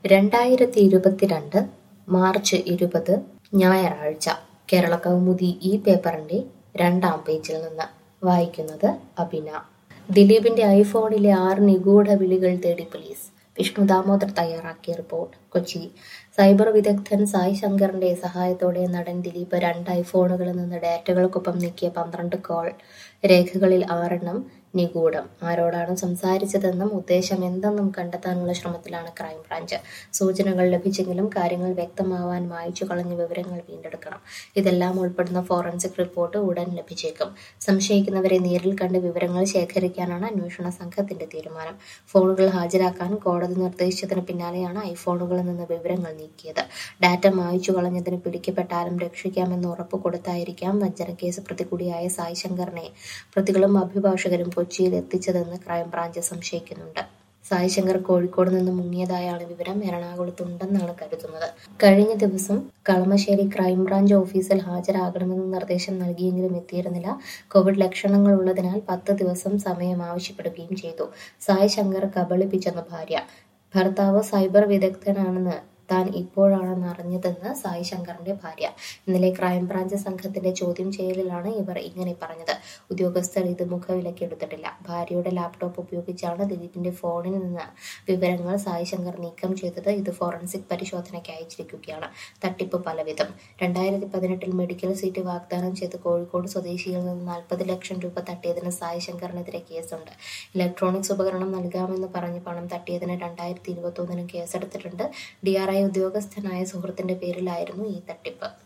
രണ്ടായിരത്തി ഇരുപത്തിരണ്ട് മാർച്ച് ഇരുപത് ഞായറാഴ്ച കേരള കൗമുദി ഈ പേപ്പറിന്റെ രണ്ടാം പേജിൽ നിന്ന് വായിക്കുന്നത് അബിന ദിലീപിന്റെ ഐഫോണിലെ ആറ് നിഗൂഢ വിളികൾ തേടി പോലീസ് വിഷ്ണു ദാമോദർ തയ്യാറാക്കിയ റിപ്പോർട്ട് കൊച്ചി സൈബർ വിദഗ്ധൻ സായ് ശങ്കറിന്റെ സഹായത്തോടെ നടൻ ദിലീപ് രണ്ട് ഐഫോണുകളിൽ നിന്ന് ഡാറ്റകൾക്കൊപ്പം നീക്കിയ പന്ത്രണ്ട് കോൾ രേഖകളിൽ ആറെണ്ണം നിഗൂഢം ആരോടാണ് സംസാരിച്ചതെന്നും ഉദ്ദേശം എന്തെന്നും കണ്ടെത്താനുള്ള ശ്രമത്തിലാണ് ക്രൈംബ്രാഞ്ച് സൂചനകൾ ലഭിച്ചെങ്കിലും കാര്യങ്ങൾ വ്യക്തമാവാൻ മായ്ച്ചു കളഞ്ഞ വിവരങ്ങൾ വീണ്ടെടുക്കണം ഇതെല്ലാം ഉൾപ്പെടുന്ന ഫോറൻസിക് റിപ്പോർട്ട് ഉടൻ ലഭിച്ചേക്കും സംശയിക്കുന്നവരെ നേരിൽ കണ്ട് വിവരങ്ങൾ ശേഖരിക്കാനാണ് അന്വേഷണ സംഘത്തിന്റെ തീരുമാനം ഫോണുകൾ ഹാജരാക്കാൻ കോടതി നിർദ്ദേശിച്ചതിന് പിന്നാലെയാണ് ഐഫോണുകളിൽ നിന്ന് വിവരങ്ങൾ നീക്കിയത് ഡാറ്റ മായ്ച്ചു കളഞ്ഞതിന് പിടിക്കപ്പെട്ടാലും രക്ഷിക്കാമെന്ന് ഉറപ്പ് കൊടുത്തായിരിക്കാം വഞ്ചനക്കേസ് പ്രതി കൂടിയായ സായ് ശങ്കറിനെ പ്രതികളും അഭിഭാഷകരും കൊച്ചിയിൽ എത്തിച്ചതെന്ന് ക്രൈംബ്രാഞ്ച് സംശയിക്കുന്നുണ്ട് സായ് ശങ്കർ കോഴിക്കോട് നിന്ന് മുങ്ങിയതായാണ് വിവരം എറണാകുളത്തുണ്ടെന്നാണ് കരുതുന്നത് കഴിഞ്ഞ ദിവസം കളമശ്ശേരി ക്രൈംബ്രാഞ്ച് ഓഫീസിൽ ഹാജരാകണമെന്ന് നിർദ്ദേശം നൽകിയെങ്കിലും എത്തിയിരുന്നില്ല കോവിഡ് ലക്ഷണങ്ങൾ ഉള്ളതിനാൽ പത്ത് ദിവസം സമയം ആവശ്യപ്പെടുകയും ചെയ്തു സായ് ശങ്കർ കബളിപ്പിച്ചെന്ന് ഭാര്യ ഭർത്താവ് സൈബർ വിദഗ്ധനാണെന്ന് താൻ ഇപ്പോഴാണെന്ന് അറിഞ്ഞതെന്ന് സായി ശങ്കറിന്റെ ഭാര്യ ഇന്നലെ ക്രൈംബ്രാഞ്ച് സംഘത്തിന്റെ ചോദ്യം ചെയ്യലിലാണ് ഇവർ ഇങ്ങനെ പറഞ്ഞത് ഉദ്യോഗസ്ഥർ ഇത് മുഖവിലക്കെടുത്തിട്ടില്ല ഭാര്യയുടെ ലാപ്ടോപ്പ് ഉപയോഗിച്ചാണ് ദിലീപിന്റെ ഫോണിൽ നിന്ന് വിവരങ്ങൾ സായി ശങ്കർ നീക്കം ചെയ്തത് ഇത് ഫോറൻസിക് പരിശോധനയ്ക്ക് അയച്ചിരിക്കുകയാണ് തട്ടിപ്പ് പലവിധം രണ്ടായിരത്തി പതിനെട്ടിൽ മെഡിക്കൽ സീറ്റ് വാഗ്ദാനം ചെയ്ത് കോഴിക്കോട് സ്വദേശിയിൽ നിന്ന് നാൽപ്പത് ലക്ഷം രൂപ തട്ടിയതിന് സായി ശങ്കറിനെതിരെ കേസുണ്ട് ഇലക്ട്രോണിക്സ് ഉപകരണം നൽകാമെന്ന് പറഞ്ഞ് പണം തട്ടിയതിന് രണ്ടായിരത്തി ഇരുപത്തി ഒന്നിനും കേസെടുത്തിട്ടുണ്ട് ഡി ആർ ഐ ഉദ്യോഗസ്ഥനായ സുഹൃത്തിന്റെ പേരിലായിരുന്നു ഈ തട്ടിപ്പ്